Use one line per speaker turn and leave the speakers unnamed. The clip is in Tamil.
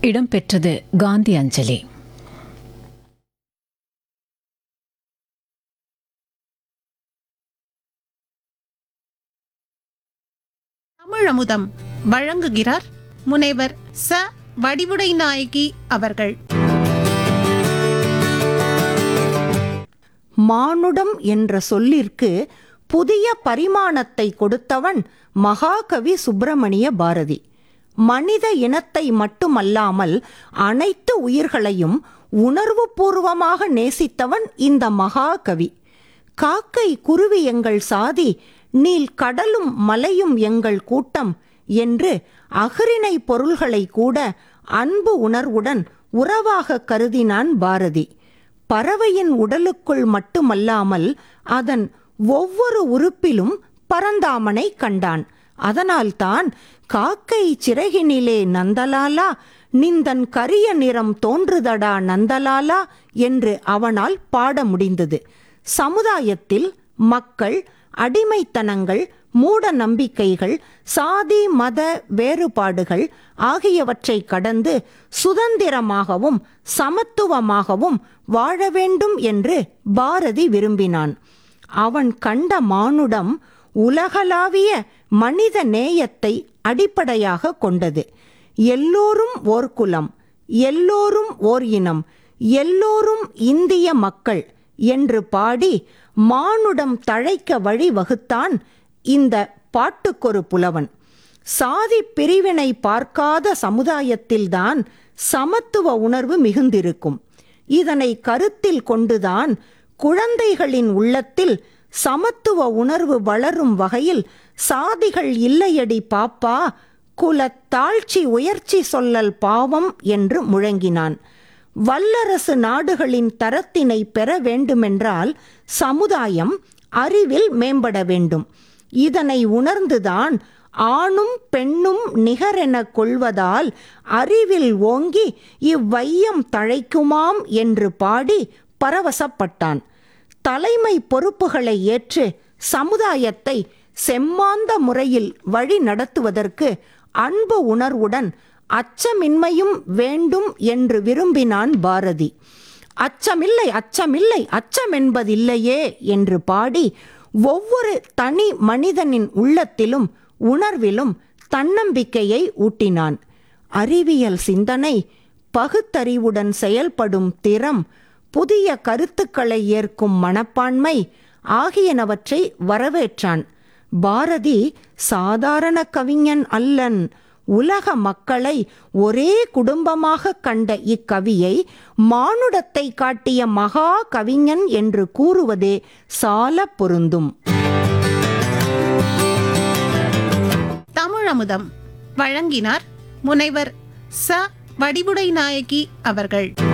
இடம்பெற்றது காந்தி அஞ்சலி
தமிழமுதம் வழங்குகிறார் முனைவர் ச வடிவுடை நாயகி அவர்கள்
மானுடம் என்ற சொல்லிற்கு புதிய பரிமாணத்தை கொடுத்தவன் மகாகவி சுப்பிரமணிய பாரதி மனித இனத்தை மட்டுமல்லாமல் அனைத்து உயிர்களையும் உணர்வுபூர்வமாக நேசித்தவன் இந்த மகாகவி காக்கை குருவி எங்கள் சாதி நீல் கடலும் மலையும் எங்கள் கூட்டம் என்று அஃறிணை பொருள்களை கூட அன்பு உணர்வுடன் உறவாக கருதினான் பாரதி பறவையின் உடலுக்குள் மட்டுமல்லாமல் அதன் ஒவ்வொரு உறுப்பிலும் பரந்தாமனை கண்டான் அதனால்தான் காக்கை சிறகினிலே நந்தலாலா நிந்தன் கரிய நிறம் தோன்றுதடா நந்தலாலா என்று அவனால் பாட முடிந்தது சமுதாயத்தில் மக்கள் அடிமைத்தனங்கள் மூட நம்பிக்கைகள் சாதி மத வேறுபாடுகள் ஆகியவற்றை கடந்து சுதந்திரமாகவும் சமத்துவமாகவும் வாழ வேண்டும் என்று பாரதி விரும்பினான் அவன் கண்ட மானுடம் உலகளாவிய மனித நேயத்தை அடிப்படையாக கொண்டது எல்லோரும் ஓர் குலம் எல்லோரும் ஓர் இனம் எல்லோரும் இந்திய மக்கள் என்று பாடி மானுடம் தழைக்க வழி வகுத்தான் இந்த பாட்டுக்கொரு புலவன் சாதி பிரிவினை பார்க்காத சமுதாயத்தில்தான் சமத்துவ உணர்வு மிகுந்திருக்கும் இதனை கருத்தில் கொண்டுதான் குழந்தைகளின் உள்ளத்தில் சமத்துவ உணர்வு வளரும் வகையில் சாதிகள் இல்லையடி பாப்பா குலத் தாழ்ச்சி உயர்ச்சி சொல்லல் பாவம் என்று முழங்கினான் வல்லரசு நாடுகளின் தரத்தினை பெற வேண்டுமென்றால் சமுதாயம் அறிவில் மேம்பட வேண்டும் இதனை உணர்ந்துதான் ஆணும் பெண்ணும் நிகரெனக் கொள்வதால் அறிவில் ஓங்கி இவ்வையம் தழைக்குமாம் என்று பாடி பரவசப்பட்டான் தலைமை பொறுப்புகளை ஏற்று சமுதாயத்தை செம்மாந்த முறையில் வழி நடத்துவதற்கு அன்பு உணர்வுடன் அச்சமின்மையும் வேண்டும் என்று விரும்பினான் பாரதி அச்சமில்லை அச்சமில்லை அச்சம் என்பதில்லையே என்று பாடி ஒவ்வொரு தனி மனிதனின் உள்ளத்திலும் உணர்விலும் தன்னம்பிக்கையை ஊட்டினான் அறிவியல் சிந்தனை பகுத்தறிவுடன் செயல்படும் திறம் புதிய கருத்துக்களை ஏற்கும் மனப்பான்மை ஆகியனவற்றை வரவேற்றான் பாரதி சாதாரண கவிஞன் அல்லன் உலக மக்களை ஒரே குடும்பமாக கண்ட இக்கவியை மானுடத்தை காட்டிய மகா கவிஞன் என்று கூறுவதே சால பொருந்தும்
தமிழமுதம் வழங்கினார் முனைவர் ச வடிவுடை நாயகி அவர்கள்